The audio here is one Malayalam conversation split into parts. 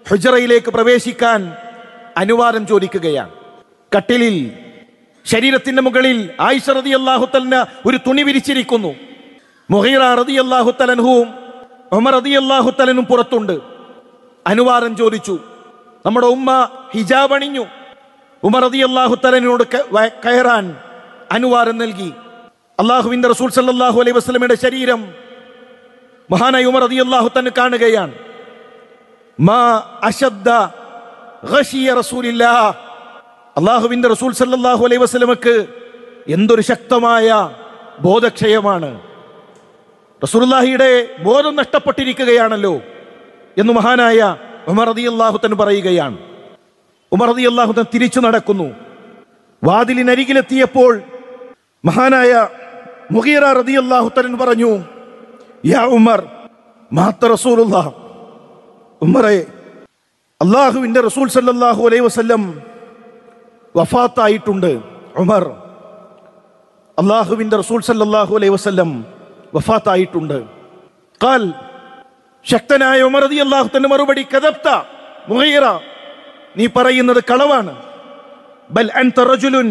ഹുജറയിലേക്ക് പ്രവേശിക്കാൻ അനുവാദം ചോദിക്കുകയാണ് കട്ടിലിൽ ശരീരത്തിന്റെ മുകളിൽ ആയിഷ റതി അള്ളാഹുത്തലിന് ഒരു തുണി വിരിച്ചിരിക്കുന്നു മുഹീറ റതി അള്ളാഹുത്തലൻഹുവും ഉമർ റതി അള്ളാഹുത്തലനും പുറത്തുണ്ട് അനുവാദം ചോദിച്ചു നമ്മുടെ ഉമ്മ ഹിജാബ് അണിഞ്ഞു ഉമർ റതി അള്ളാഹുത്തലനോട് കയറാൻ അനുവാദം നൽകി അള്ളാഹുവിന്റെ റസൂൽ സല്ലല്ലാഹു അലൈഹി വസല്ലമയുടെ ശരീരം മഹാനായ ഉമർ റതി അള്ളാഹു തന്നെ കാണുകയാണ് മാ അശദ്ദ ഘശിയ റസൂലില്ലാ അള്ളാഹുവിന്റെ റസൂൽ സല്ലല്ലാഹു അലൈഹി വസല്ലമക്ക് എന്തൊരു ശക്തമായ ബോധക്ഷയമാണ് റസൂലുള്ളാഹിയുടെ ബോധം നഷ്ടപ്പെട്ടിരിക്കുകയാണല്ലോ എന്ന് മഹാനായ ഉമർ റതി അള്ളാഹുത്തൻ പറയുകയാണ് ഉമർ റതി അള്ളാഹുത്തൻ തിരിച്ചു നടക്കുന്നു വാതിലിനരികിലെത്തിയപ്പോൾ മഹാനായ മുഗീറ റതി അള്ളാഹുത്തൻ പറഞ്ഞു യാ ഉമർ മാത്ത റസൂലുള്ള ഉമറെ അള്ളാഹുവിന്റെ റസൂൽ സല്ലല്ലാഹു അലൈഹി വസല്ലം വഫാത്തായിട്ടുണ്ട് ഉമർ അള്ളാഹുവിന്റെ റസൂൽ സല്ലല്ലാഹു അലൈഹി വസല്ലം വഫാത്തായിട്ടുണ്ട് കാൽ ശക്തനായ ഉമർ റതി അള്ളാഹുത്തന്റെ മറുപടി കദപ്ത മുഹീറ നീ പറയുന്നത് കളവാണ് ബൽ അൻത റജുലുൻ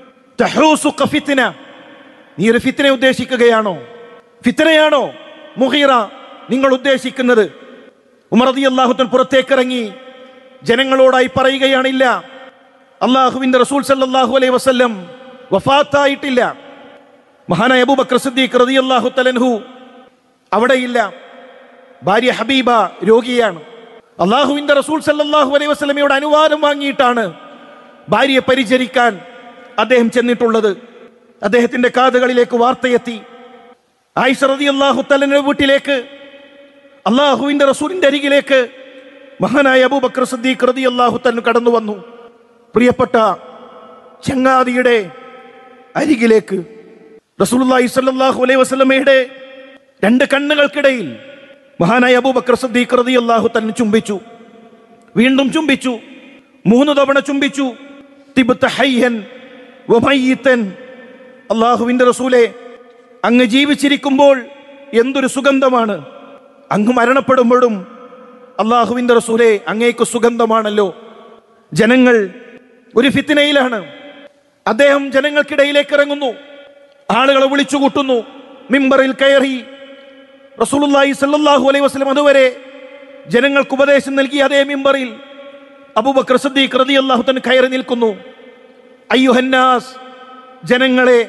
തഹൂസുക ഫിത്ന നീ ഒരു ഫിത്ന ഉദ്ദേശിക്കുകയാണോ ഫിത്നയാണോ മുഹീറ നിങ്ങൾ ഉദ്ദേശിക്കുന്നത് ഉമർ റതി അള്ളാഹുത്തൻ പുറത്തേക്കിറങ്ങി ജനങ്ങളോടായി പറയുകയാണില്ല അള്ളാഹുവിന്റെ റസൂൽ സല്ലല്ലാഹു അലൈഹി വസല്ലം വഫാത്തായിട്ടില്ല മഹാനായ അബൂബക്കർ സിദ്ദീഖ് റളിയല്ലാഹു തലൻഹു അവിടെയില്ല ഭാര്യ ഹബീബ രോഗിയാണ് അള്ളാഹുവിന്റെ റസൂൽ സല്ലല്ലാഹു അലൈഹി വസല്ലമയുടെ അനുവാദം വാങ്ങിയിട്ടാണ് ഭാര്യയെ പരിചരിക്കാൻ അദ്ദേഹം ചെന്നിട്ടുള്ളത് അദ്ദേഹത്തിന്റെ കാതുകളിലേക്ക് വാർത്തയെത്തി ആയിഷ റളിയല്ലാഹു തലന്റെ വീട്ടിലേക്ക് അള്ളാഹുവിന്റെ റസൂലിന്റെ അരികിലേക്ക് മഹാനായ അബൂബക്കർ സിദ്ദീഖ് റളിയല്ലാഹു തലൻ കടന്നു വന്നു പ്രിയപ്പെട്ട ചങ്ങാതിയുടെ അരികിലേക്ക് റസൂലുള്ളാഹി സ്വല്ലല്ലാഹു അലൈഹി വസല്ലമയുടെ രണ്ട് കണ്ണുകൾക്കിടയിൽ മഹാനായ അബൂബക്കർ സിദ്ദീഖ് റളിയല്ലാഹു തന്നെ ചുംബിച്ചു വീണ്ടും ചുംബിച്ചു മൂന്ന് തവണ ചുംബിച്ചു തിബ്ത ഹയ്യൻ വമയ്യിത്തൻ അള്ളാഹുവിന്റെ റസൂലെ അങ്ങ് ജീവിച്ചിരിക്കുമ്പോൾ എന്തൊരു സുഗന്ധമാണ് അങ്ങ് മരണപ്പെടുമ്പോഴും അള്ളാഹുവിന്റെ റസൂലെ അങ്ങേക്ക് സുഗന്ധമാണല്ലോ ജനങ്ങൾ ഒരു ഫിത്തിനയിലാണ് അദ്ദേഹം ജനങ്ങൾക്കിടയിലേക്ക് ഇറങ്ങുന്നു ആളുകളെ വിളിച്ചു കൂട്ടുന്നു മിമ്പറിൽ കയറി റസൂലുള്ളാഹി സല്ലല്ലാഹു അലൈഹി വസല്ലം അതുവരെ ജനങ്ങൾക്ക് ഉപദേശം നൽകി അതേ മിമ്പറിൽ അബൂബക്കർ സിദ്ദീഖ് റളിയല്ലാഹു തആല കയറി നിൽക്കുന്നു അയ്യുഹന്നാസ് ജനങ്ങളെ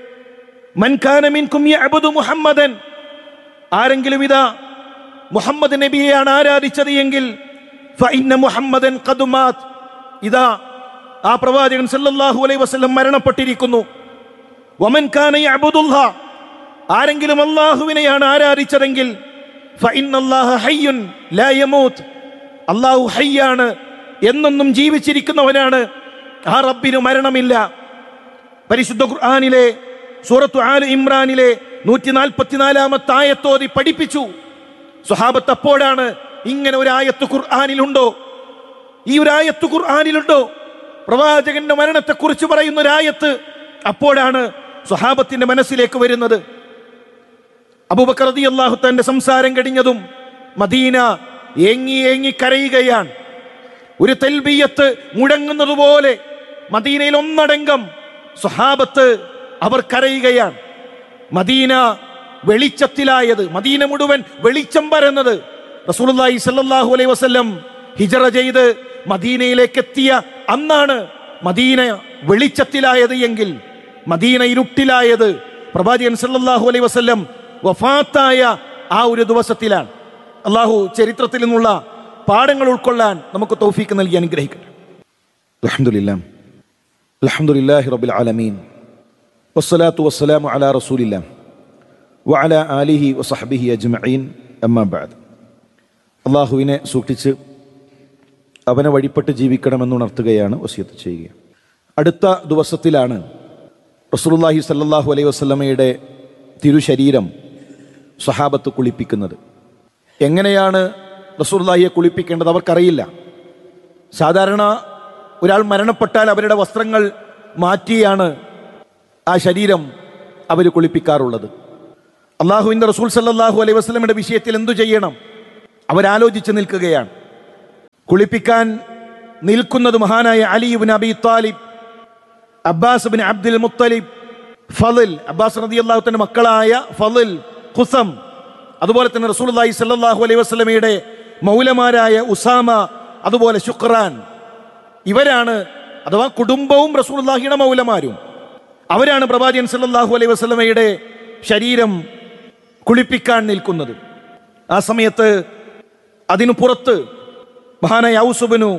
മൻ കാന മിൻകും യഅബുദു മുഹമ്മദൻ ആരെങ്കിലും ഇതാ മുഹമ്മദ് നബിയെയാണ് ആരാധിച്ചത് എങ്കിൽ ഫഇന്ന മുഹമ്മദൻ ഖദ് മാത് ഇതാ ആ പ്രവാചകൻ സല്ലല്ലാഹു അലൈഹി വസല്ലം മരണപ്പെട്ടിരിക്കുന്നു വമൻ കാന യഅബുദുല്ലാഹ ആരെങ്കിലും അള്ളാഹുവിനെയാണ് ആരാധിച്ചതെങ്കിൽ ഫഇന്നല്ലാഹ ഹയ്യുൻ ലാ യമൂത്ത് അള്ളാഹു ഹയ്യാണ് എന്നൊന്നും ജീവിച്ചിരിക്കുന്നവനാണ് ആ റബ്ബിന് മരണമില്ല പരിശുദ്ധ ഖുർആനിലെ സൂറത്തു ആൽ ഇമ്രാനിലെ നൂറ്റി നാൽപ്പത്തിനാലാമത്തെ ആയത്തോതി പഠിപ്പിച്ചു സ്വഹാബത്ത് അപ്പോഴാണ് ഇങ്ങനെ ഒരു ആയത്ത് ഖുർആനിലുണ്ടോ ഈ ഒരു ആയത്ത് ഖുർആനിലുണ്ടോ പ്രവാചകന്റെ മരണത്തെക്കുറിച്ച് പറയുന്ന ഒരു ആയത്ത് അപ്പോഴാണ് സ്വഹാബത്തിന്റെ മനസ്സിലേക്ക് വരുന്നത് അബൂബക്കർ റളിയല്ലാഹു തന്റെ സംസാരം കഴിഞ്ഞതും മദീന ഏങ്ങി ഏങ്ങി കരയുകയാണ് ഒരു തെൽബിയത്ത് മുഴങ്ങുന്നത് പോലെ മദീനയിൽ ഒന്നടങ്കം സ്വഹാബത്ത് അവർ കരയുകയാണ് മദീന വെളിച്ചത്തിലായത് മദീന മുഴുവൻ വെളിച്ചം പരന്നത് റസൂലുള്ളാഹി സല്ലല്ലാഹു അലൈഹി വസല്ലം ഹിജറ ചെയ്ത് മദീനയിലേക്ക് എത്തിയ അന്നാണ് മദീന വെളിച്ചത്തിലായത് എങ്കിൽ മദീന ഇരുട്ടിലായത് പ്രവാചകൻ സല്ലല്ലാഹു അലൈഹി വസല്ലം വഫാത്തായ ആ ഒരു ദിവസത്തിലാണ് അള്ളാഹു ചരിത്രത്തിൽ നിന്നുള്ള പാഠങ്ങൾ ഉൾക്കൊള്ളാൻ നമുക്ക് തൗഫീക്ക് നൽകി അനുഗ്രഹിക്കട്ടെ അൽഹംദുലില്ലാ അൽഹംദുലില്ലാഹി റബ്ബിൽ ആലമീൻ വസ്സലാത്തു വസ്സലാമു അലാ റസൂലില്ലാ വഅല ആലിഹി വസഹ്ബിഹി അജ്മഈൻ അമ്മാ ബഅദ് അള്ളാഹുവിനെ സൂക്ഷിച്ച് അവനെ വഴിപ്പെട്ട് ജീവിക്കണമെന്ന് ഉണർത്തുകയാണ് വസിയത്ത് ചെയ്യുക അടുത്ത ദിവസത്തിലാണ് റസൂലുള്ളാഹി സല്ലല്ലാഹു അലൈഹി വസല്ലമയുടെ തിരുശരീരം സഹാബത്ത് കുളിപ്പിക്കുന്നത് എങ്ങനെയാണ് റസൂലുള്ളാഹിയെ കുളിപ്പിക്കേണ്ടത് അവർക്കറിയില്ല സാധാരണ ഒരാൾ മരണപ്പെട്ടാൽ അവരുടെ വസ്ത്രങ്ങൾ മാറ്റിയാണ് ആ ശരീരം അവർ കുളിപ്പിക്കാറുള്ളത് അള്ളാഹുവിൻ്റെ റസൂൽ സല്ലല്ലാഹു അലൈഹി വസല്ലമയുടെ വിഷയത്തിൽ എന്തു ചെയ്യണം അവരാലോചിച്ച് നിൽക്കുകയാണ് കുളിപ്പിക്കാൻ നിൽക്കുന്നത് മഹാനായ Ali bin Abi Talib Abbas bin Abdul Muttalib ഫലിൽ അബ്ബാസ് റതി അള്ളാഹുത്തിന്റെ മക്കളായ ഫലിൽ ഖുസം അതുപോലെ തന്നെ റസൂലുള്ളാഹി സ്വല്ലല്ലാഹു അലൈഹി വസല്ലമയുടെ മൗലമാരായ ഉസാമ അതുപോലെ ശുക്രാൻ ഇവരാണ് അഥവാ കുടുംബവും റസൂലുള്ളാഹിയുടെ മൗലമാരും അവരാണ് പ്രവാചകൻ സല്ലല്ലാഹു അലൈഹി വസല്ലമയുടെ ശരീരം കുളിപ്പിക്കാൻ നിൽക്കുന്നത് ആ സമയത്ത് അതിനു പുറത്ത് മഹാനായ ഔസുബിനു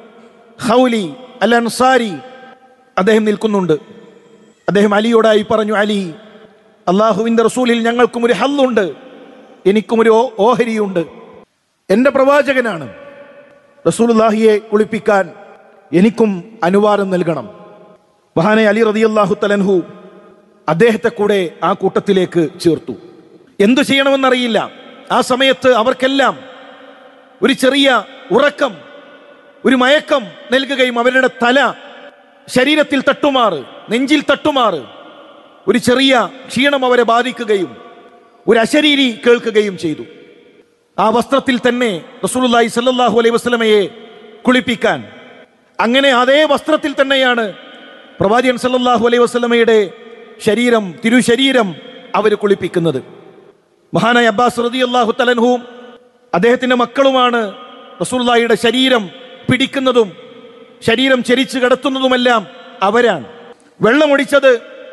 ഹൗലി അൽ അൻസാരി അദ്ദേഹം നിൽക്കുന്നുണ്ട് അദ്ദേഹം അലിയോടായി പറഞ്ഞു അലി അള്ളാഹുവിൻ്റെ റസൂലിൽ ഞങ്ങൾക്കും ഒരു ഹല്ലുണ്ട് എനിക്കും ഒരു ഓ- ഓഹരിയുണ്ട് എൻ്റെ പ്രവാചകനാണ് റസൂലുള്ളാഹിയെ കുളിപ്പിക്കാൻ എനിക്കും അനുവാദം നൽകണം മഹാനെ അലി റതിയല്ലാഹു തലൻഹു അദ്ദേഹത്തെ കൂടെ ആ കൂട്ടത്തിലേക്ക് ചേർത്തു എന്തു ചെയ്യണമെന്നറിയില്ല ആ സമയത്ത് അവർക്കെല്ലാം ഒരു ചെറിയ ഉറക്കം ഒരു മയക്കം നൽകുകയും അവരുടെ തല ശരീരത്തിൽ തട്ടുമാറ് നെഞ്ചിൽ തട്ടുമാറ് ഒരു ചെറിയ ക്ഷീണം അവരെ ബാധിക്കുകയും ഒരു അശരീരി കേൾക്കുകയും ചെയ്തു ആ വസ്ത്രത്തിൽ തന്നെ റസൂലുള്ളാഹി സല്ലല്ലാഹു അലൈഹി വസല്ലമയെ കുളിപ്പിക്കാൻ അങ്ങനെ അതേ വസ്ത്രത്തിൽ തന്നെയാണ് പ്രവാചകൻ സല്ലല്ലാഹു അലൈഹി വസല്ലമയുടെ ശരീരം തിരുശരീരം അവർ കുളിപ്പിക്കുന്നത് മഹാനായ അബ്ബാസ് റളിയല്ലാഹു തലൻഹുവും അദ്ദേഹത്തിന്റെ മക്കളുമാണ് റസൂലുള്ളാഹിയുടെ ശരീരം പിടിക്കുന്നതും ശരീരം ചരിച്ചു കിടത്തുന്നതുമെല്ലാം അവരാണ് വെള്ളമൊടിച്ചത്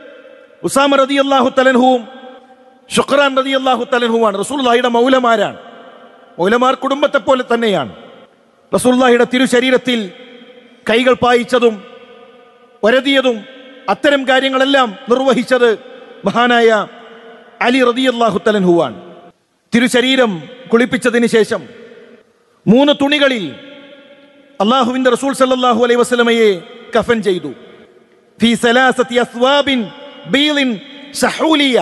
ഉസാമ റളിയല്ലാഹു തലൻഹുവും ഷുക്രാൻ റളിയല്ലാഹു തലൻഹുവാണ് റസൂലുള്ളാഹിയുടെ മൗലമാരാണ് മൗലമാർ കുടുംബത്തെ പോലെ തന്നെയാണ് റസൂലുള്ളാഹിയുടെ തിരുശരീരത്തിൽ കൈകൾ പായിച്ചതും വരതിയതും അത്തരം കാര്യങ്ങളെല്ലാം നിർവഹിച്ചത് മഹാനായ അലി റതിയല്ലാഹു തലൻഹുവാണ് തിരുശരീരം കുളിപ്പിച്ചതിന് ശേഷം മൂന്ന് തുണികളിൽ അള്ളാഹുവിന്റെ റസൂൽ സല്ലല്ലാഹു അലൈഹി വസല്ലമയെ കഫൻ ചെയ്തു ഫീ സലാസത്തി അസ്വാബിൻ ബീളിൻ സഹൂലിയ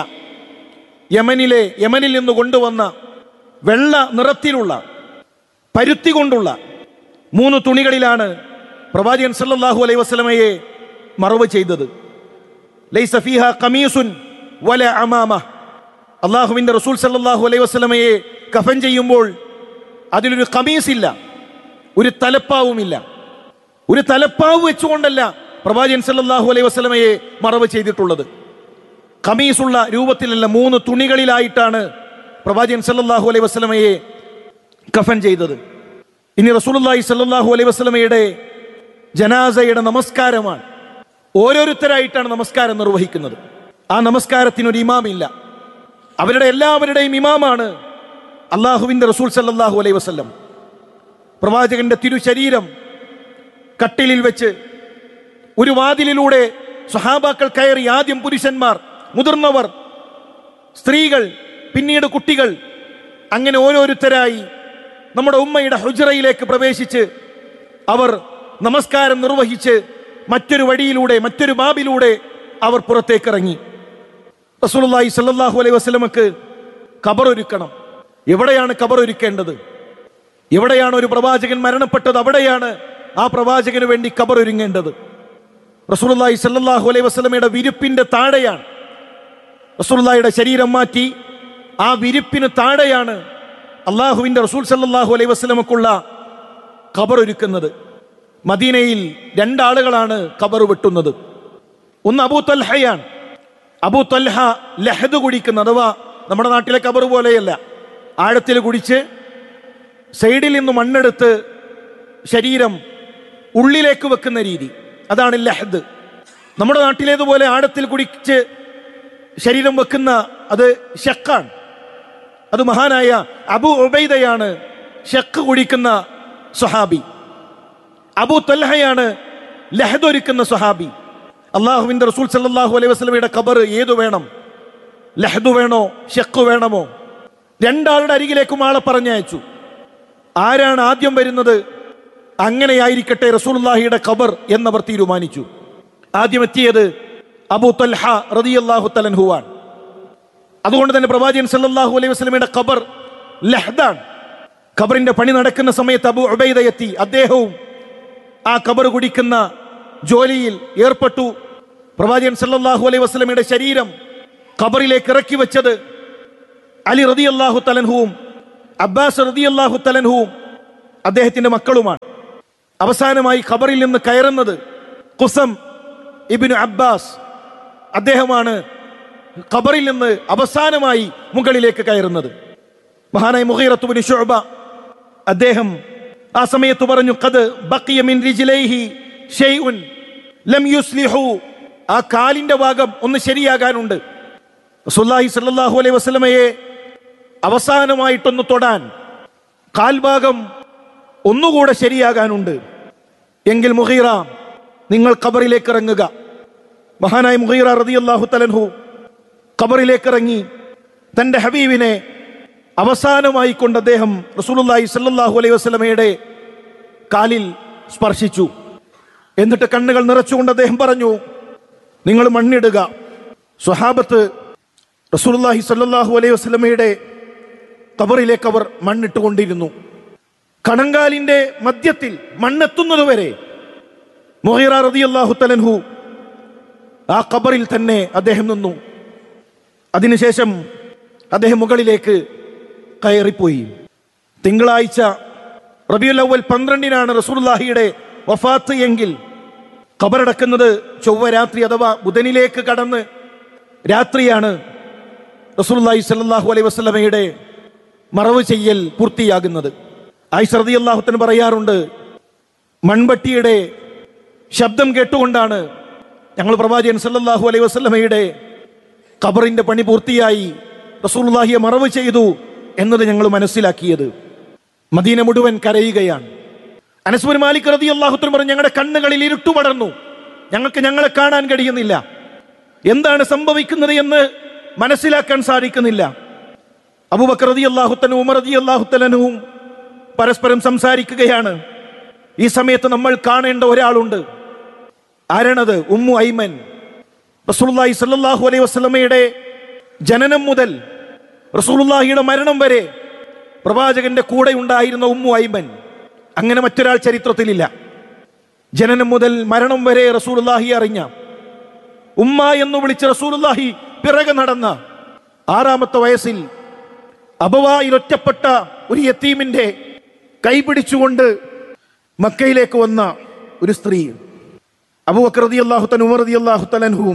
യമനിലെ യമനിൽ നിന്ന് കൊണ്ടുവന്ന വെള്ള നിറത്തിലുള്ള പരുത്തി കൊണ്ടുള്ള മൂന്ന് തുണികളിലാണ് പ്രവാചകൻ സല്ലല്ലാഹു അലൈഹി വസല്ലമയെ മറവ് ചെയ്തത് ലൈസ ഫീഹ ഖമീസുൻ വല അമാമ അള്ളാഹുവിന്റെ റസൂൽ സല്ലല്ലാഹു അലൈഹി വസല്ലമയെ കഫൻ ചെയ്യുമ്പോൾ അതിലൊരു ഖമീസ് ഇല്ല ഒരു തലപ്പാവുമില്ല ഒരു തലപ്പാവ് വെച്ചുകൊണ്ടല്ല പ്രവാചകൻ സല്ലല്ലാഹു അലൈഹി വസല്ലമയെ മറവ് ചെയ്തിട്ടുള്ളത് ഖമീസുള്ള രൂപത്തിലല്ല മൂന്ന് തുണികളിലായിട്ടാണ് പ്രവാചകൻ സല്ലല്ലാഹു അലൈഹി വസല്ലമയെ കഫൻ ചെയ്തത് ഇനി റസൂലുള്ളാഹി സല്ലല്ലാഹു അലൈഹി വസല്ലമയുടെ ജനാസയുടെ നമസ്കാരമാണ് ഓരോരുത്തരായിട്ടാണ് നമസ്കാരം നിർവഹിക്കുന്നത് ആ നമസ്കാരത്തിന് ഒരു ഇമാമില്ല അവരുടെ എല്ലാവരുടെയും ഇമാമാണ് അള്ളാഹുവിന്റെ റസൂൽ സല്ലല്ലാഹു അലൈഹി വസല്ലം പ്രവാചകന്റെ തിരുശരീരം കട്ടിലിൽ വെച്ച് ഒരു വാതിലിലൂടെ സഹാബാക്കൾ കയറി ആദ്യം പുരുഷന്മാർ മുതിർന്നവർ സ്ത്രീകൾ പിന്നീട് കുട്ടികൾ അങ്ങനെ ഓരോരുത്തരായി നമ്മുടെ ഉമ്മയുടെ ഹുജറയിലേക്ക് പ്രവേശിച്ച് അവർ നമസ്കാരം നിർവഹിച്ച് മറ്റൊരു വഴിയിലൂടെ മറ്റൊരു ബാബിലൂടെ അവർ പുറത്തേക്കിറങ്ങി റസൂലുള്ളാഹി സ്വല്ലല്ലാഹു അലൈഹി വസല്ലമക്ക് ഖബറൊരുക്കണം എവിടെയാണ് ഖബറൊരുക്കേണ്ടത് എവിടെയാണ് ഒരു പ്രവാചകൻ മരണപ്പെട്ടത് അവിടെയാണ് ആ പ്രവാചകന് വേണ്ടി ഖബറൊരുങ്ങേണ്ടത് റസൂലുള്ളാഹി സ്വല്ലല്ലാഹു അലൈഹി വസല്ലമയുടെ വിരിപ്പിന്റെ താഴെയാണ് റസൂലുള്ളാഹിയുടെ ശരീരം മാറ്റി ആ വിരിപ്പിന് താഴെയാണ് അള്ളാഹുവിന്റെ റസൂൽ സല്ലല്ലാഹു അലൈഹി വസല്ലമക്കുള്ള ഖബർ ഒരുക്കുന്നത് മദീനയിൽ രണ്ടാളുകളാണ് ഖബർ വെട്ടുന്നത് ഒന്ന് അബൂ തൽഹയാണ് അബൂ തൽഹ ലഹദ് കുടിക്കുന്ന അഥവാ നമ്മുടെ നാട്ടിലെ ഖബർ പോലെയല്ല ആഴത്തിൽ കുടിച്ച് സൈഡിൽ നിന്ന് മണ്ണെടുത്ത് ശരീരം ഉള്ളിലേക്ക് വെക്കുന്ന രീതി അതാണ് ലഹദ് നമ്മുടെ നാട്ടിലേതുപോലെ ആഴത്തിൽ കുടിച്ച് ശരീരം വെക്കുന്ന അത് ഷക്കാണ് അത് മഹാനായ അബു ഉബൈദയാണ് ഷക്ക് കുടിക്കുന്ന സ്വഹാബി അബു തൽഹയാണ് ലഹദ് ഒരുക്കുന്ന സ്വഹാബി അള്ളാഹുവിന്റെ റസൂൽ സല്ലല്ലാഹു അലൈഹി വസല്ലമയുടെ ഖബർ ഏതു വേണം ലഹദു വേണോ ഷക്ക് വേണമോ രണ്ടാളുടെ അരികിലേക്കും ആളെ പറഞ്ഞയച്ചു ആരാണ് ആദ്യം വരുന്നത് അങ്ങനെയായിരിക്കട്ടെ റസൂലുള്ളാഹിയുടെ ഖബർ എന്നവർ തീരുമാനിച്ചു ആദ്യം എത്തിയത് അബൂ തൽഹ റളിയല്ലാഹു തലൻഹുവാൻ അതുകൊണ്ട് തന്നെ പ്രവാചകൻ സല്ലല്ലാഹു അലൈഹി വസല്ലമയുടെ ഖബർ ലഹ്ദാണ് ഖബറിന്റെ പണി നടക്കുന്ന സമയത്ത് അബു ഉബൈദ എത്തി അദ്ദേഹവും ആ ഖബർ കുടിക്കുന്ന ജോലിയിൽ ഏർപ്പെട്ടു പ്രവാചകൻ സല്ലല്ലാഹു അലൈഹി വസല്ലമയുടെ ശരീരം ഖബറിലേക്ക് ഇറക്കി വെച്ചത് അലി റളിയല്ലാഹു തലൻഹുവും അബ്ബാസ് റളിയല്ലാഹു തലൻഹുവും അദ്ദേഹത്തിന്റെ മക്കളുമാണ് അവസാനമായി ഖബറിൽ നിന്ന് കയറുന്നത് കുസം ഇബിനു അബ്ബാസ് അദ്ദേഹമാണ് ഖബറിൽ നിന്ന് അവസാനമായി മുകളിലേക്ക് കയറുന്നത് മഹാനായ മുഹീറത്തുബിന് ഷുഅബ അദ്ദേഹം ആ സമയത്ത് പറഞ്ഞു കത് ബക്കിയ മിൻ റിജിലൈഹി ഷൈഉൻ ലം യുസ്ലിഹു ആ കാലിന്റെ ഭാഗം ഒന്ന് ശരിയാകാനുണ്ട് റസൂലുള്ളാഹി സ്വല്ലല്ലാഹു അലൈഹി വസല്ലമയെ അവസാനമായിട്ടൊന്ന് തൊടാൻ കാൽഭാഗം ഒന്നുകൂടെ ശരിയാകാനുണ്ട് എങ്കിൽ മുഹീറ നിങ്ങൾ ഖബറിലേക്ക് ഇറങ്ങുക മഹാനായ മുഹീറ റളിയല്ലാഹു തലൻഹു ഖബറിലേക്ക് ഇറങ്ങി തന്റെ ഹബീബിനെ അവസാനമായി കൊണ്ട് അദ്ദേഹം റസൂലുള്ളാഹി സ്വല്ലല്ലാഹു അലൈഹി വസല്ലമയുടെ കാലിൽ സ്പർശിച്ചു എന്നിട്ട് കണ്ണുകൾ നിറച്ചുകൊണ്ട് അദ്ദേഹം പറഞ്ഞു നിങ്ങൾ മണ്ണിടുക സ്വഹാബത്ത് റസൂലുള്ളാഹി സ്വല്ലല്ലാഹു അലൈഹി വസല്ലമയുടെ കബറിലേക്ക് അവർ മണ്ണിട്ടുകൊണ്ടിരുന്നു കണങ്കാലിന്റെ മധ്യത്തിൽ മണ്ണെത്തുന്നതുവരെ മൊഹീറ റളിയല്ലാഹു തലൻഹു ആ ഖബറിൽ തന്നെ അദ്ദേഹം നിന്നു അതിനുശേഷം അദ്ദേഹം മുകളിലേക്ക് കയറിപ്പോയി തിങ്കളാഴ്ച റബിയുൽ അവൽ പന്ത്രണ്ടിനാണ് റസൂലുള്ളാഹിയുടെ വഫാത്ത് എങ്കിൽ ഖബറടക്കുന്നത് ചൊവ്വ രാത്രി അഥവാ ബുധനിലേക്ക് കടന്ന് രാത്രിയാണ് റസൂലുള്ളാഹി സ്വല്ലല്ലാഹു അലൈഹി വസല്ലമയുടെ മറവ് ചെയ്യൽ പൂർത്തിയാകുന്നത് ആയിഷ റളിയല്ലാഹുത്തിന് പറയാറുണ്ട് മൺവട്ടിയുടെ ശബ്ദം കേട്ടുകൊണ്ടാണ് ഞങ്ങൾ പ്രവാചകൻ സല്ലല്ലാഹു അലൈഹി വസല്ലമയുടെ ഖബറിന്റെ പണി പൂർത്തിയായി റസൂലുള്ളാഹിയെ മറവ് ചെയ്തു എന്നത് ഞങ്ങൾ മനസ്സിലാക്കിയത് മദീന മുഴുവൻ കരയുകയാണ് അനസ്ബുൻ മാലിക് റതി അള്ളാഹുത്തിന് പറഞ്ഞു ഞങ്ങളുടെ കണ്ണുകളിൽ ഇരുട്ടു പടർന്നു ഞങ്ങൾക്ക് ഞങ്ങളെ കാണാൻ കഴിയുന്നില്ല എന്താണ് സംഭവിക്കുന്നത് എന്ന് മനസ്സിലാക്കാൻ സാധിക്കുന്നില്ല അബൂബക്കർ റതി അള്ളാഹുത്തനും ഉമർ റതി അള്ളാഹുത്തലനും പരസ്പരം സംസാരിക്കുകയാണ് ഈ സമയത്ത് നമ്മൾ കാണേണ്ട ഒരാളുണ്ട് ആരാണത് ഉമ്മു ഐമൻ റസൂലുള്ളാഹി സ്വല്ലല്ലാഹു അലൈഹി വസല്ലമയുടെ ജനനം മുതൽ റസൂലുള്ളാഹിയുടെ മരണം വരെ പ്രവാചകന്റെ കൂടെ ഉണ്ടായിരുന്ന ഉമ്മു ഐമൻ അങ്ങനെ മറ്റൊരാൾ ചരിത്രത്തിലില്ല ജനനം മുതൽ മരണം വരെ റസൂലുള്ളാഹി അറിഞ്ഞ ഉമ്മ എന്ന് വിളിച്ച റസൂലുള്ളാഹി പിറകെ നടന്ന ആറാമത്തെ വയസ്സിൽ അബവായിൽ ഒറ്റപ്പെട്ട ഒരു യത്തീമിന്റെ കൈപിടിച്ചുകൊണ്ട് മക്കയിലേക്ക് വന്ന ഒരു സ്ത്രീ അബൂബക്കർ റളിയല്ലാഹുത്തൻ ഉമർ റളിയല്ലാഹുത്തലൻഹുവും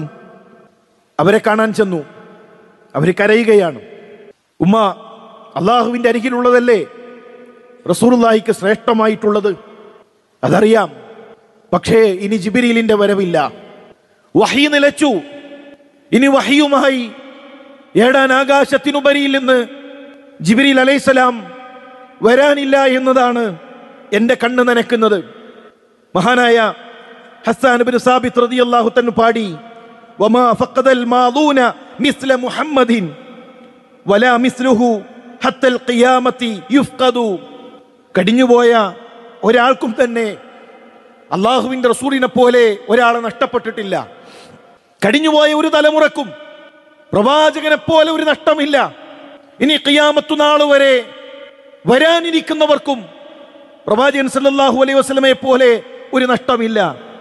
അവരെ കാണാൻ ചെന്നു അവർ കരയുകയാണ് ഉമ്മ അള്ളാഹുവിന്റെ അരികിലുള്ളതല്ലേ റസൂലുള്ളാഹിക്ക് ശ്രേഷ്ഠമായിട്ടുള്ളത് അതറിയാം പക്ഷേ ഇനി ജിബിരിലിന്റെ വരവില്ല വഹി നിലച്ചു ഇനി വഹിയുമായി ഏടാൻ ആകാശത്തിനുപരിയിൽ നിന്ന് ജിബിരിൽ അലൈസലാം വരാനില്ല എന്നതാണ് എൻ്റെ കണ്ണ് നനക്കുന്നത് മഹാനായ ഹസ്സാൻ ബിൻ സാബിത്ത് റളിയല്ലാഹു തന്നു പാടി വമാ ഫഖദൽ മാദൂന മിസ്ല മുഹമ്മദിൻ വലാ മിസ്ലുഹു ഹത്തൽ ഖിയാമത്തി യുഫ്ഖദു കടിഞ്ഞുപോയ ഒരാൾക്കും തന്നെ അള്ളാഹുവിന്റെ റസൂലിനെ പോലെ ഒരാളെ നഷ്ടപ്പെട്ടിട്ടില്ല കടിഞ്ഞുപോയ ഒരു തലമുറക്കും പ്രവാചകനെ പോലെ ഒരു നഷ്ടമില്ല ഇനി ഖിയാമത്തു നാൾ വരെ വരാനിരിക്കുന്നവർക്കും പ്രവാചകൻ സല്ലല്ലാഹു അലൈഹി വസല്ലമയെ പോലെ ഒരു നഷ്ടമില്ല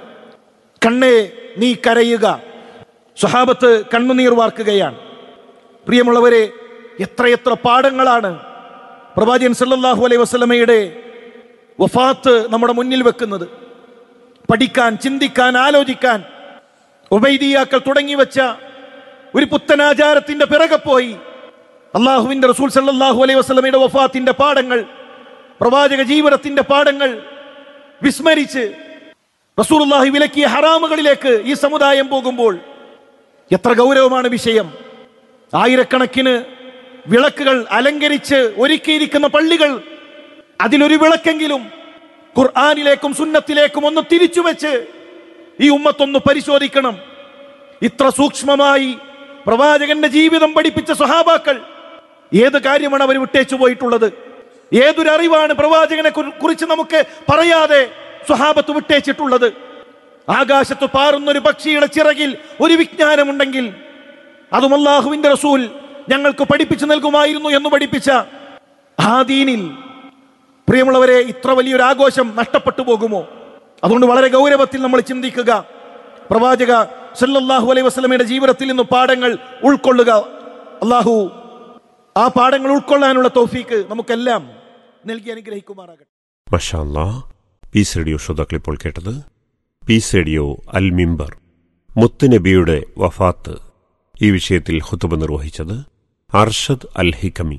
കണ്ണേ നീ കരയുക സ്വഹാബത്ത് കണ്ണുനീർ വാർക്കുകയാണ് പ്രിയമുള്ളവരെ എത്രയെത്ര പാഠങ്ങളാണ് പ്രവാചകൻ സല്ലല്ലാഹു അലൈഹി വസല്ലമയുടെ വഫാത്ത് നമ്മുടെ മുന്നിൽ വെക്കുന്നത് പഠിക്കാൻ ചിന്തിക്കാൻ ആലോചിക്കാൻ ഉബൈദിയാക്കൾ തുടങ്ങി വെച്ച ഒരു പുത്തനാചാരത്തിന്റെ പിറകെ പോയി അള്ളാഹുവിന്റെ റസൂൽ സല്ലല്ലാഹു അലൈഹി വസല്ലമയുടെ വഫാത്തിന്റെ പാഠങ്ങൾ പ്രവാചക ജീവിതത്തിന്റെ പാഠങ്ങൾ വിസ്മരിച്ച് റസൂലുള്ളാഹി വിലക്കിയ ഹറാമുകളിലേക്ക് ഈ സമുദായം പോകുമ്പോൾ എത്ര ഗൗരവമാണ് വിഷയം ആയിരക്കണക്കിന് വിളക്കുകൾ അലങ്കരിച്ച് ഒരുക്കിയിരിക്കുന്ന പള്ളികൾ അതിലൊരു വിളക്കെങ്കിലും ഖുർആാനിലേക്കും സുന്നത്തിലേക്കും ഒന്ന് തിരിച്ചു വെച്ച് ഈ ഉമ്മത്തൊന്ന് പരിശോധിക്കണം ഇത്ര സൂക്ഷ്മമായി പ്രവാചകന്റെ ജീവിതം പഠിപ്പിച്ച സ്വഹാബാക്കൾ ഏത് കാര്യമാണ് അവർ വിട്ടേച്ചു പോയിട്ടുള്ളത് ഏതൊരു അറിവാണ് പ്രവാചകനെ കുറി- കുറിച്ച് നമുക്ക് പറയാതെ സ്വഹാബത്ത് വിട്ടേച്ചിട്ടുള്ളത് ആകാശത്ത് പാറുന്നൊരു പക്ഷിയുടെ ചിറകിൽ ഒരു വിജ്ഞാനമുണ്ടെങ്കിൽ അതും അള്ളാഹുവിന്റെ റസൂൽ ഞങ്ങൾക്ക് പഠിപ്പിച്ചു നൽകുമായിരുന്നു എന്ന് പഠിപ്പിച്ച ആ ദീനിൽ പ്രിയമുള്ളവരെ ഇത്ര വലിയൊരു ആഘോഷം നഷ്ടപ്പെട്ടു പോകുമോ അതുകൊണ്ട് വളരെ ഗൗരവത്തിൽ നമ്മൾ ചിന്തിക്കുക പ്രവാചക സല്ലല്ലാഹു അലൈഹി വസല്ലമയുടെ ജീവിതത്തിൽ നിന്ന് പാഠങ്ങൾ ഉൾക്കൊള്ളുക അള്ളാഹു ആ പാഠങ്ങൾ ഉൾക്കൊള്ളാനുള്ള തൗഫീക്ക് നമുക്കെല്ലാം നൽകി അനുഗ്രഹിക്കുമാറാകട്ടെ മഷാല്ലാ പീസ് റേഡിയോ ശ്രോതാക്കളിപ്പോൾ കേട്ടത് പീസ് റേഡിയോ അൽ മിമ്പർ മുത്തുനബിയുടെ വഫാത്ത് ഈ വിഷയത്തിൽ ഹുത്തുബ നിർവഹിച്ചത് അർഷദ് അൽ ഹിക്കമി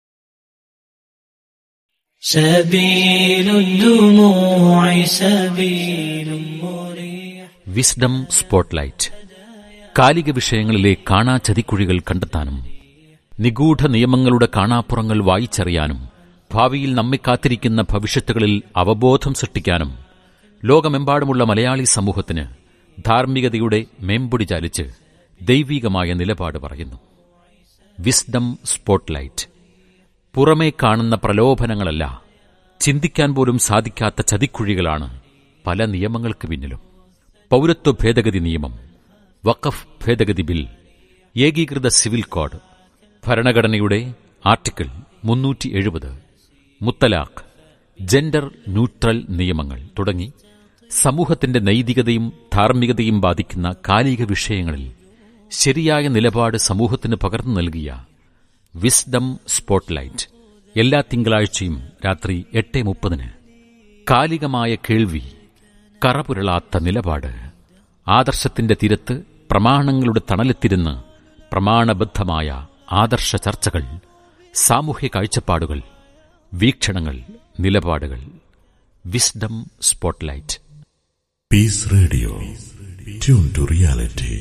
سبيل الدموع سبيل مريح വിസ്ഡം സ്പോട്ട്ലൈറ്റ് കാലിക വിഷയങ്ങളിലെ കാണാ ചതിക്കുഴികൾ കണ്ടെത്താനും നിഗൂഢ നിയമങ്ങളുടെ കാണാപ്പുറങ്ങൾ വായിച്ചറിയാനും ഭാവിയിൽ നമ്മെ കാത്തിരിക്കുന്ന ഭവിഷ്യത്തുകളിൽ അവബോധം സൃഷ്ടിക്കാനും ലോകമെമ്പാടുമുള്ള മലയാളി സമൂഹത്തിന് ധാർമ്മികതയുടെ മേമ്പൊടി ചാലിച്ച് ദൈവീകമായ നിലപാട് പറയുന്നു വിസ്ഡം സ്പോട്ട്ലൈറ്റ് പുറമേ കാണുന്ന പ്രലോഭനങ്ങളല്ല ചിന്തിക്കാൻ പോലും സാധിക്കാത്ത ചതിക്കുഴികളാണ് പല നിയമങ്ങൾക്ക് പിന്നിലും പൗരത്വ ഭേദഗതി നിയമം വഖഫ് ഭേദഗതി ബിൽ ഏകീകൃത സിവിൽ കോഡ് ഭരണഘടനയുടെ ആർട്ടിക്കിൾ മുന്നൂറ്റി എഴുപത് മുത്തലാഖ് ജെൻഡർ ന്യൂട്രൽ നിയമങ്ങൾ തുടങ്ങി സമൂഹത്തിന്റെ നൈതികതയും ധാർമ്മികതയും ബാധിക്കുന്ന കാലിക വിഷയങ്ങളിൽ ശരിയായ നിലപാട് സമൂഹത്തിന് പകർന്നു നൽകിയ വിസ്ഡം സ്പോട്ട്ലൈറ്റ് എല്ലാ തിങ്കളാഴ്ചയും രാത്രി എട്ട് മുപ്പതിന് കാലികമായ കേൾവി കറപുരളാത്ത നിലപാട് ആദർശത്തിന്റെ തിരത്ത് പ്രമാണങ്ങളുടെ തണലെത്തിരുന്ന് പ്രമാണബദ്ധമായ ആദർശ ചർച്ചകൾ സാമൂഹ്യ കാഴ്ചപ്പാടുകൾ വീക്ഷണങ്ങൾ നിലപാടുകൾ wisdom spotlight Peace Radio. Tune to reality.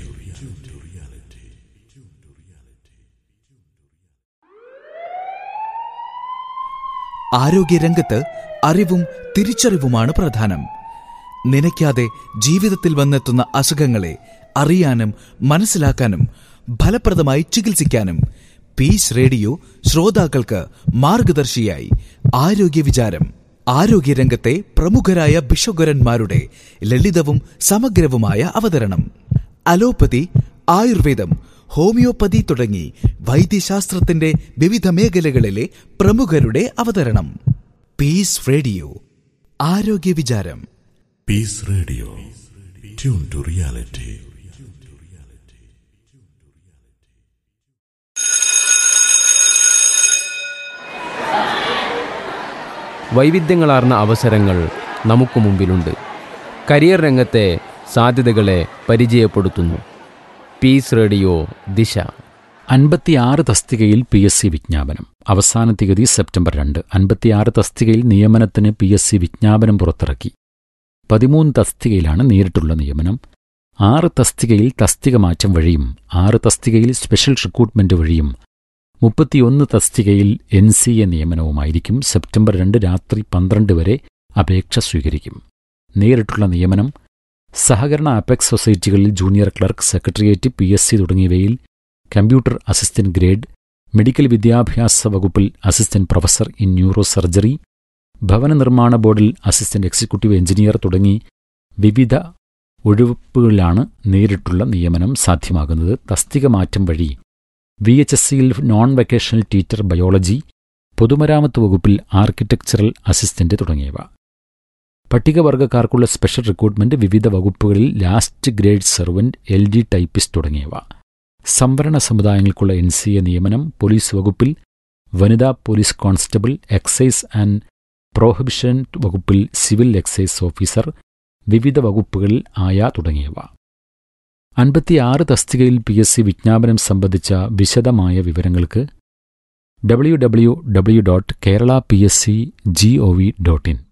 ആരോഗ്യരംഗത്ത് അറിവും തിരിച്ചറിവുമാണ് പ്രധാനം നനയ്ക്കാതെ ജീവിതത്തിൽ വന്നെത്തുന്ന അസുഖങ്ങളെ അറിയാനും മനസ്സിലാക്കാനും ഫലപ്രദമായി ചികിത്സിക്കാനും പീസ് റേഡിയോ ശ്രോതാക്കൾക്ക് മാർഗദർശിയായി ആരോഗ്യ വിചാരം ആരോഗ്യരംഗത്തെ പ്രമുഖരായ ബിഷോഗരന്മാരുടെ ലളിതവും സമഗ്രവുമായ അവതരണം അലോപ്പതി ആയുർവേദം ഹോമിയോപ്പതി തുടങ്ങി വൈദ്യശാസ്ത്രത്തിന്റെ വിവിധ മേഖലകളിലെ പ്രമുഖരുടെ അവതരണം പീസ് റേഡിയോ ആരോഗ്യ വിചാരം Peace Radio. Tune to reality. വൈവിധ്യങ്ങളാർന്ന അവസരങ്ങൾ നമുക്ക് മുമ്പിലുണ്ട് കരിയർ രംഗത്തെ സാധ്യതകളെ പരിചയപ്പെടുത്തുന്നു പീസ് റേഡിയോ ദിശ അൻപത്തിയാറ് തസ്തികയിൽ പി എസ് സി വിജ്ഞാപനം അവസാന തീയതി സെപ്റ്റംബർ രണ്ട് അൻപത്തിയാറ് തസ്തികയിൽ നിയമനത്തിന് പി എസ് സി വിജ്ഞാപനം പുറത്തിറക്കി പതിമൂന്ന് തസ്തികയിലാണ് നേരിട്ടുള്ള നിയമനം ആറ് തസ്തികയിൽ തസ്തിക മാറ്റം വഴിയും ആറ് തസ്തികയിൽ സ്പെഷ്യൽ റിക്രൂട്ട്മെന്റ് വഴിയും മുപ്പത്തിയൊന്ന് തസ്തികയിൽ എൻ സി എ നിയമനവുമായിരിക്കും സെപ്റ്റംബർ രണ്ട് രാത്രി പന്ത്രണ്ട് വരെ അപേക്ഷ സ്വീകരിക്കും നേരിട്ടുള്ള നിയമനം സഹകരണ അപെക്സ് സൊസൈറ്റികളിൽ junior clerk secretariat P S C തുടങ്ങിയവയിൽ കമ്പ്യൂട്ടർ അസിസ്റ്റന്റ് ഗ്രേഡ് മെഡിക്കൽ വിദ്യാഭ്യാസ വകുപ്പിൽ assistant professor in neurosurgery ഭവന നിർമ്മാണ ബോർഡിൽ അസിസ്റ്റന്റ് എക്സിക്യൂട്ടീവ് എഞ്ചിനീയർ തുടങ്ങി വിവിധ ഒഴിവുകളിലാണ് നേരിട്ടുള്ള നിയമനം സാധ്യമാകുന്നത് തസ്തിക മാറ്റം വഴി വി എച്ച് എസ് സിയിൽ നോൺ വെക്കേഷണൽ ടീച്ചർ ബയോളജി പൊതുമരാമത്ത് വകുപ്പിൽ ആർക്കിടെക്ചറൽ അസിസ്റ്റന്റ് തുടങ്ങിയവ പട്ടികവർഗക്കാർക്കുള്ള സ്പെഷ്യൽ റിക്രൂട്ട്മെന്റ് വിവിധ വകുപ്പുകളിൽ last grade servant L D typist തുടങ്ങിയവ സംവരണ സമുദായങ്ങൾക്കുള്ള എൻ സി എ നിയമനം പോലീസ് വകുപ്പിൽ വനിതാ police constable excise and prohibition വകുപ്പിൽ സിവിൽ എക്സൈസ് ഓഫീസർ വിവിധ വകുപ്പുകളിൽ ആയ തുടങ്ങിയവ അൻപത്തിയാറ് തസ്തികയിൽ പി എസ് സി വിജ്ഞാപനം സംബന്ധിച്ച വിശദമായ വിവരങ്ങൾക്ക് W W W dot Kerala P S C G O V dot in